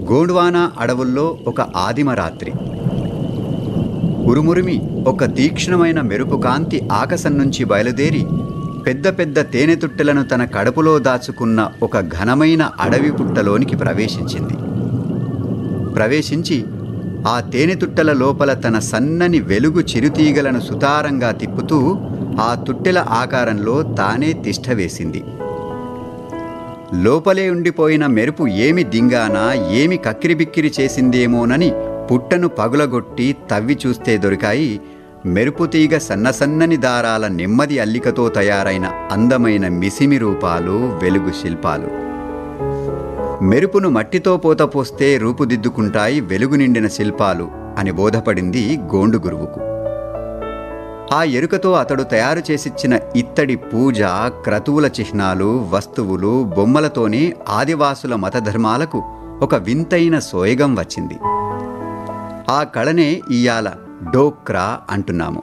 గోండ్వానా అడవుల్లో ఒక ఆదిమ రాత్రి ఉరుమురిమి ఒక తీక్ష్ణమైన మెరుపు కాంతి ఆకాశం నుంచి బయలుదేరి పెద్ద పెద్ద తేనెతుట్టెలను తన కడుపులో దాచుకున్న ఒక ఘనమైన అడవి పుట్టలోనికి ప్రవేశించింది ప్రవేశించి ఆ తేనెతుట్టెల లోపల తన సన్నని వెలుగు చిరుతీగలను సుతారంగా తిప్పుతూ ఆ తుట్టెల ఆకారంలో తానే తిష్టవేసింది లోపలే ఉండిపోయిన మెరుపు ఏమి దింగానా ఏమి కక్కిరిబిక్కిరి చేసిందేమోనని పుట్టను పగులగొట్టి తవ్వి చూస్తే దొరికాయి మెరుపు తీగ సన్నసన్నని దారాల నెమ్మది అల్లికతో తయారైన అందమైన మిసిమి రూపాలు వెలుగు శిల్పాలు మెరుపును మట్టితో పోత పోస్తే రూపుదిద్దుకుంటాయి వెలుగు నిండిన శిల్పాలు అని బోధపడింది గోండు గురువుకు ఆ ఎరుకతో అతడు తయారు చేసిచ్చిన ఇత్తడి పూజ క్రతువుల చిహ్నాలు వస్తువులు బొమ్మలతోనే ఆదివాసుల మతధర్మాలకు ఒక వింతైన సోయగం వచ్చింది ఆ కళనే ఇయాల డోక్రా అంటున్నాము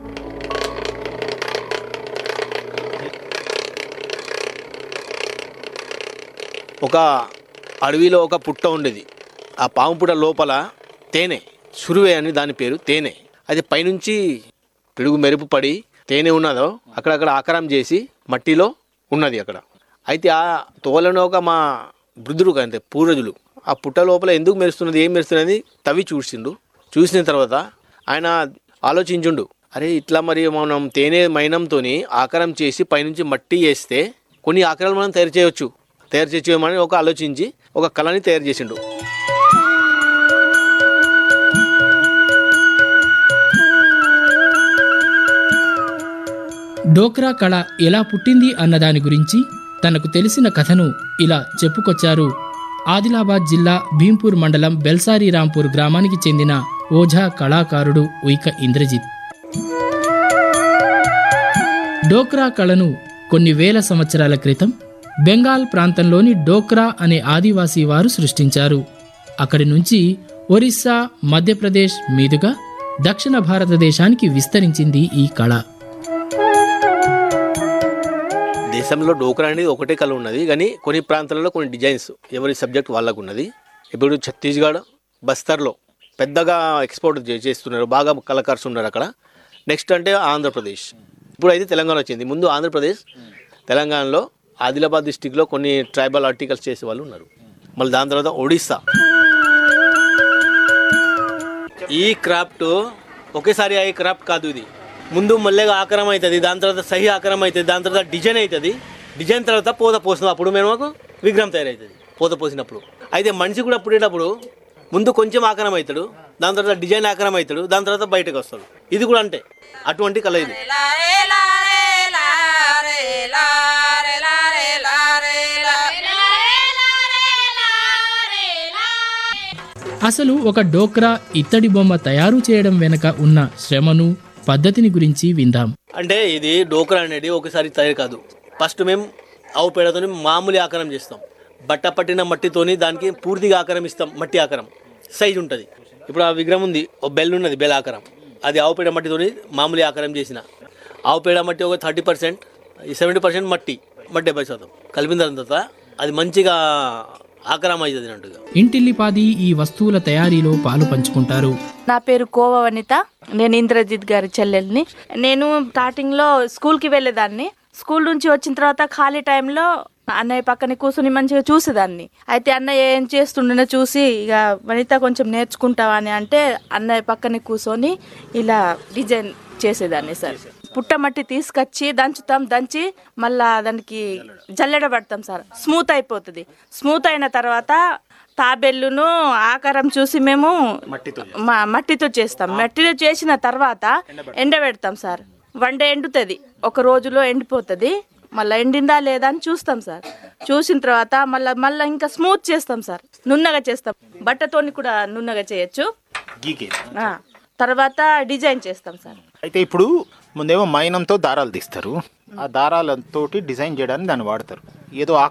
ఒక అడవిలో ఒక పుట్ట ఉండేది ఆ పాము పుట్ట లోపల తేనె సురువే అని దాని పేరు తేనె అది పైనుంచి పిడుగు మెరుపు పడి తేనె ఉన్నదో అక్కడక్కడ ఆకారం చేసి మట్టిలో ఉన్నది అక్కడ అయితే ఆ తోలను ఒక మా వృద్ధుడు అంటే పూర్వజులు ఆ పుట్ట లోపల ఎందుకు మెరుస్తున్నది ఏం మెరుస్తున్నది తవ్వి చూసిండు చూసిన తర్వాత ఆయన ఆలోచించుండు అరే ఇట్లా మరి మనం తేనె మైనంతోని ఆకారం చేసి పైనుంచి మట్టి వేస్తే కొన్ని ఆకారాలు మనం తయారు చేయవచ్చు తయారు చేయమని ఒక ఆలోచించి ఒక కళని తయారు చేసిండు డోక్రా కళ ఎలా పుట్టింది అన్నదాని గురించి తనకు తెలిసిన కథను ఇలా చెప్పుకొచ్చారు ఆదిలాబాద్ జిల్లా భీంపూర్ మండలం బెల్సారి రాంపూర్ గ్రామానికి చెందిన ఓఝా కళాకారుడు ఉయిక ఇంద్రజిత్ డోక్రా కళను కొన్ని వేల సంవత్సరాల క్రితం బెంగాల్ ప్రాంతంలోని డోక్రా అనే ఆదివాసీ వారు సృష్టించారు అక్కడి నుంచి ఒరిస్సా మధ్యప్రదేశ్ మీదుగా దక్షిణ భారతదేశానికి విస్తరించింది ఈ కళ దేశంలో డోక్రా అనేది ఒకటే కళ ఉన్నది కానీ కొన్ని ప్రాంతాలలో కొన్ని డిజైన్స్ ఎవరి సబ్జెక్ట్ వాళ్ళకు ఉన్నది ఇప్పుడు ఛత్తీస్గఢ్ బస్తర్లో పెద్దగా ఎక్స్పోర్ట్ చే- చేస్తున్నారు బాగా కళాకారులు ఉన్నారు అక్కడ నెక్స్ట్ అంటే ఆంధ్రప్రదేశ్ ఇప్పుడు అయితే తెలంగాణ వచ్చింది ముందు ఆంధ్రప్రదేశ్ తెలంగాణలో ఆదిలాబాద్ డిస్టిక్లో కొన్ని ట్రైబల్ ఆర్టికల్స్ చేసే వాళ్ళు ఉన్నారు మళ్ళీ దాని తర్వాత ఒడిస్సా ఈ క్రాఫ్ట్ ఒకేసారి అయ్యే క్రాఫ్ట్ కాదు ఇది ముందు మళ్ళీగా ఆకారం అవుతుంది దాని తర్వాత సహి ఆకారం అవుతుంది దాని తర్వాత డిజైన్ అవుతుంది డిజైన్ తర్వాత పోత పోసినప్పుడు మేము మాకు విగ్రహం తయారవుతుంది పోత పోసినప్పుడు అయితే మనిషి కూడా పుట్టేటప్పుడు ముందు కొంచెం ఆకారం అవుతాడు దాని తర్వాత డిజైన్ ఆకారం అవుతాడు దాని తర్వాత బయటకు వస్తాడు ఇది కూడా అంటే అటువంటి కళ ఇది అసలు ఒక డోక్రా ఇత్తడి బొమ్మ తయారు చేయడం వెనుక ఉన్న శ్రమను పద్ధతిని గురించి విందాం అంటే ఇది డోకరా అనేది ఒకసారి తయారు కాదు ఫస్ట్ మేము ఆవు పేడతోని మామూలు ఆకారం చేస్తాం బట్ట పట్టిన మట్టితోని దానికి పూర్తిగా ఆకారం ఇస్తాం మట్టి ఆకారం సైజ్ ఉంటుంది ఇప్పుడు ఆ విగ్రహం ఉంది ఒక బెల్ ఉన్నది బెల్ ఆకారం అది ఆవు పేడ మట్టితోని మామూలు ఆకారం చేసిన ఆవు పేడ మట్టి ఒక థర్టీ పర్సెంట్ సెవెంటీ పర్సెంట్ మట్టి మట్టి డెబ్బై శాతం కలిపిన తర్వాత అది మంచిగా ఆకారం అవుతుంది అన్నట్టుగా ఇంటిల్లిపాది ఈ వస్తువుల తయారీలో పాలు పంచుకుంటారు నా పేరు కోవ వనిత నేను ఇంద్రజిత్ గారి చెల్లెల్ని నేను స్టార్టింగ్ లో స్కూల్ కి వెళ్ళేదాన్ని స్కూల్ నుంచి వచ్చిన తర్వాత ఖాళీ టైంలో అన్నయ్య పక్కన కూర్చుని మంచిగా చూసేదాన్ని అయితే అన్నయ్య ఏం చేస్తుండనో చూసి ఇక వనిత కొంచెం నేర్చుకుంటావా అని అంటే అన్నయ్య పక్కన కూర్చొని ఇలా డిజైన్ చేసేదాన్ని సార్ పుట్టమట్టి తీసుకొచ్చి దంచుతాం దంచి మళ్ళా దానికి జల్లెడ పడతాం సార్ స్మూత్ అయిపోతుంది స్మూత్ అయిన తర్వాత తాబెల్లును ఆకారం చూసి మేము మా- మట్టితో చేస్తాం మట్టితో చేసిన తర్వాత ఎండబెడతాం సార్ వన్ డే ఎండుతుంది ఒక రోజులో ఎండిపోతుంది మళ్ళీ ఎండిందా లేదా అని చూస్తాం సార్ చూసిన తర్వాత మళ్ళీ మళ్ళీ ఇంకా స్మూత్ చేస్తాం సార్ నున్నగా చేస్తాం బట్టతోని కూడా నున్నగా చేయొచ్చు గీకే ఆ, తర్వాత డిజైన్ చేస్తాం సార్ అయితే ఇప్పుడు ముందేమో మైనంతో దారాలు తీస్తారు ఆ దారాలతోటి డిజైన్ చేయడానికి దాన్ని వాడతారు ఏదో